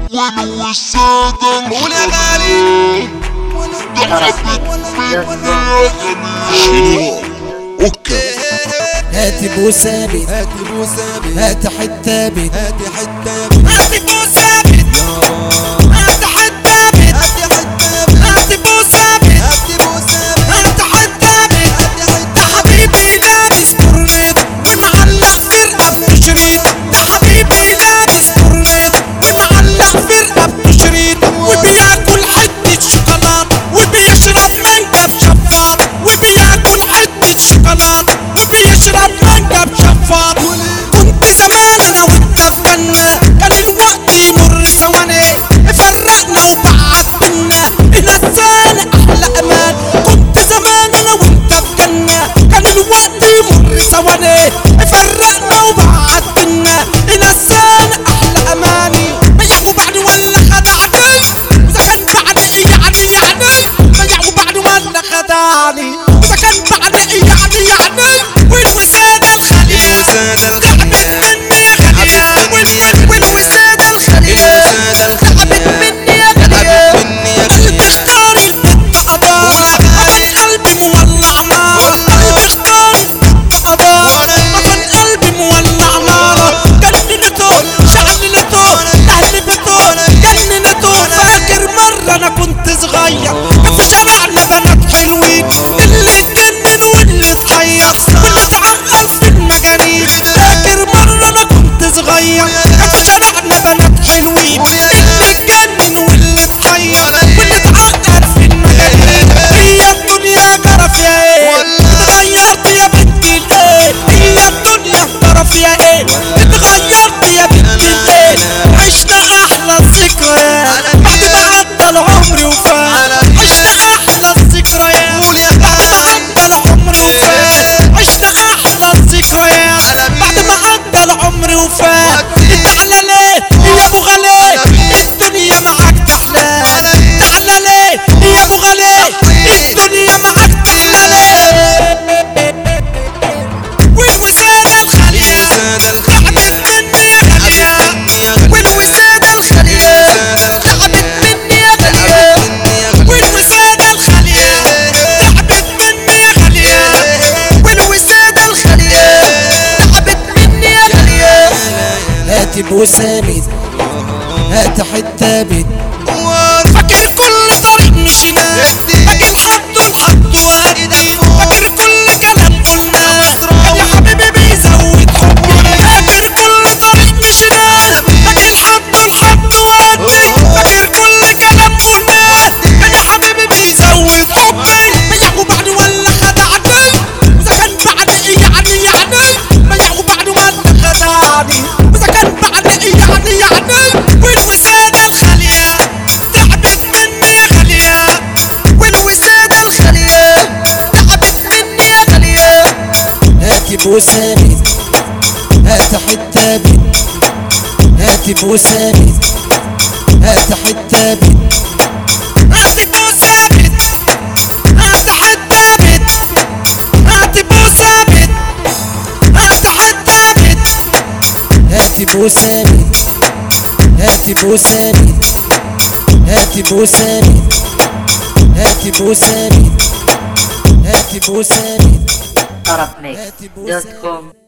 والوسادة قول يا غالي شنو اوكي هاتي بوسابت هاتي بوسابي هاتي حتابت هاتي حتى هاتي بوسابت هاتي حتابت هاتي حتى هاتي بوسابت هاتي بوسابي هاتي حتابت هاتي حتى ده حبيبي لابس كورنيت ومعلق فرقة بتشريط ده حبيبي لابس كورنيت ومعلق فرقة بتشريط وبياكل حتة شوكولاتة وبيشرب مانجا بشفاط وبياكل حتة شوكولاتة وبيشرب مانجا بشفاط كنت زمان انا وانت في جنة كان الوقت يمر ثواني فرقنا وبعد بينا نسانا احلى امان كنت زمان انا وانت في جنة كان الوقت يمر ثواني فرقنا وبعد بينا نسانا احلى اماني ما يعوا بعد ولا خدعني واذا كان بعد يعني يعني ما يعوا بعد ولا خدعني واذا كان بعد يعني يعني والوسادة الخليل الوسادة تعبت الخليل مني يا غالية وال- والوسادة الخليل الوسادة تعبت الخليل مني يا غالية تعبت مني يا قلبي غالية. اختار البت أبار أبن قلبي مولع نار قلبي اختار البت أبار أبن قلبي مولع نار جننته شعللته لهلبته جننته فاكر مرة أنا كنت صغير كان في شارعنا بنات حلوين اللي اتجنن واللي اتحير واللي اتعقل في المجانين فاكر مرة أنا كنت صغير كان في شارعنا بنات حلوين اللي اتجنن واللي اتحير واللي اتعقل في المجانين هي الدنيا جرف يا ايه اتغيرت يا بنتي الايه هي الدنيا جرف يا ايه اتغيرت يا بنتي الايه عشنا احلى الذكريات بعد ما عدى العمر وفات عشنا احلى الذكريات بعد ما عدى العمر وفات عشنا احلى الذكريات بعد ما عدى العمر وفات تعالى ليه يا ابو غالي الدنيا معاك تحلى تعالى ليه يا ابو غالي الدنيا معاك تحلى ليه والوسادة الخالية الوسادة تعبت الخليل مني يا غالية مني يا غالية. والوسادة الخالية تعبت مني يا غالية مني يا غالية. والوسادة الخالية تعبت مني يا غالية والوسادة الخالية تعبت مني يا غالية هاتي بوسامد هاتي حتابت فاكر كل طريق مشينا فاكر حد الحد وهدي فاكر كل كلام قلنا كان يا حبيبي بيزود حبي فاكر كل طريق مشينا فاكر حد الحد وهدي فاكر كل كلام قلنا كان يا حبيبي بيزود حبي ما يعقوا بعد ولا خدعني واذا كان بعد يعني يعني ما يعقوا بعد ولا خدعني واذا كان بعد يعني يعني والوسادة الخالية تعبت مني يا غالية والوسادة الخالية تعبت مني يا غالية هاتي بوسامد هاتي حتابت هاتي بوسامد هاتي حتابت هاتي بوسامد هاتي حتابت هاتي بوسامد هاتي حتابت هاتي بوسامد هاتي بوسامد هاتي بوسامد هاتي بوسامد هاتي بوسامد tarafmix.com